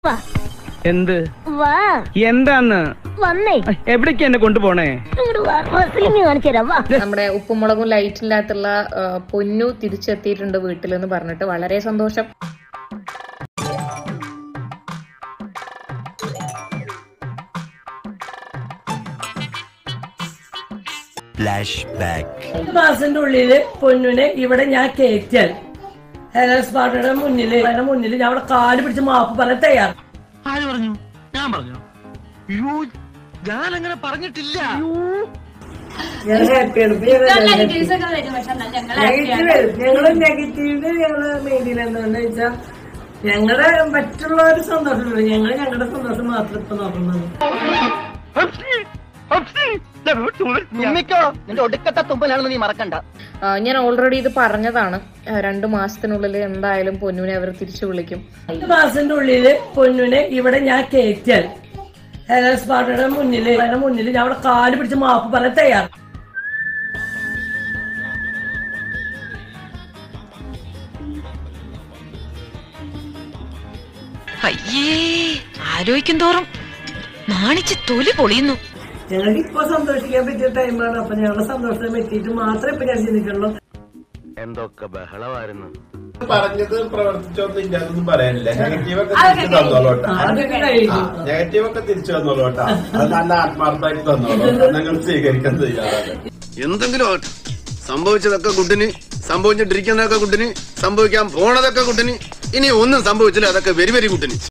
വാ എന്ത് വാ എന്താന്ന് വന്നേ എവിടേക്ക് എന്നെ കൊണ്ടുപോണേ ഇങ്ങോട്ട് വാ മസിലിങ് കാണിച്ചു തരാം വാ നമ്മുടെ ഉപ്പുമുളകും ലൈറ്റില്ലാത്തുള്ള പൊന്നു തിരിച്ചെത്തിയിട്ടുണ്ട് വീട്ടിലെന്ന് പറഞ്ഞിട്ട് വളരെ സന്തോഷം ഫ്ലാഷ് ബാക്ക് രണ്ട് മാസത്തിന്റെ ഉള്ളില് പൊന്നുനെ ഇവിടെ ഞാൻ കയറ്റാൽ ഹെലൻസ് പാർട്ടിയുടെ മുന്നില് അതിന്റെ മുന്നിൽ ഞാൻ അവിടെ കാല് പിടിച്ച് മാപ്പ് പറയാൻ തയ്യാർ ആര് പറഞ്ഞു ഞാൻ പറഞ്ഞു അയ്യോ ഞാൻ അങ്ങനെ പറഞ്ഞിട്ടില്ല ഞങ്ങള് നെഗറ്റീവ് ഞങ്ങള് മെയിനിൽ എന്താന്ന് വെച്ചാൽ ഞങ്ങളുടെ മറ്റുള്ളവര് സന്തോഷമില്ല ഞങ്ങള് ഞങ്ങളുടെ സന്തോഷം മാത്രം ഇപ്പൊ നോക്കുന്നത് നിന്നിക്കോ നിന്റെ ഒടുക്കത്തെ തുമ്പലാണെന്ന് നീ മറക്കണ്ട ആ, ഞാൻ ഓൾറെഡി ഇത് പറഞ്ഞതാണ് ആ, രണ്ടു മാസത്തിനുള്ളിൽ എന്തായാലും പൊന്നുവിനെ അവർ തിരിച്ചു വിളിക്കും രണ്ട് മാസത്തിന്റെ ഉള്ളില് പൊന്നുനെ ഇവിടെ ഞാൻ കയറ്റാൽ ഹെലൻസ് പാർട്ടിയുടെ മുന്നില് അതിന്റെ മുന്നിൽ ഞാൻ അവിടെ കാല് പിടിച്ച് മാപ്പ് പറയാൻ തയ്യാർ അയ്യേ ആലോചിക്കും തോറും നാണിച്ച് തൊലി പൊളിയുന്നു ഞങ്ങൾക്ക് ഇപ്പൊ സന്തോഷിക്കാൻ പറ്റിയ ടൈമാണ് അപ്പൊ ഞങ്ങളുടെ സന്തോഷത്തിന് പറ്റിയിട്ട് മാത്രമേ ഇപ്പൊ ഞാൻ ചിന്തിക്കുള്ളൂ എന്തൊക്കെ ബഹളമായിരുന്നു പറഞ്ഞത് പ്രവർത്തിച്ചൊന്നും ഇല്ല അതൊന്നും പറയാനില്ല നെഗറ്റീവ് ഒക്കെ തിരിച്ചു തന്നോളൂട്ടാ അതൊക്കെ കഴിഞ്ഞു നെഗറ്റീവ് ഒക്കെ തിരിച്ചു തന്നോളൂട്ടാ അത് നല്ല ആത്മാർത്ഥമായിട്ട് തന്നോളൂ ഞങ്ങൾ സ്വീകരിക്കാൻ തയ്യാറാണ് എന്തെങ്കിലും ആവട്ടെ സംഭവിച്ചതൊക്കെ കുട്ടിന് സംഭവിച്ചിട്ടിരിക്കുന്നതൊക്കെ കുട്ടിന് സംഭവിക്കാൻ പോണതൊക്കെ കുട്ടിന് ഇനി ഒന്നും സംഭവിച്ചില്ല അതൊക്കെ വെരി വെരി കുട്ടിന്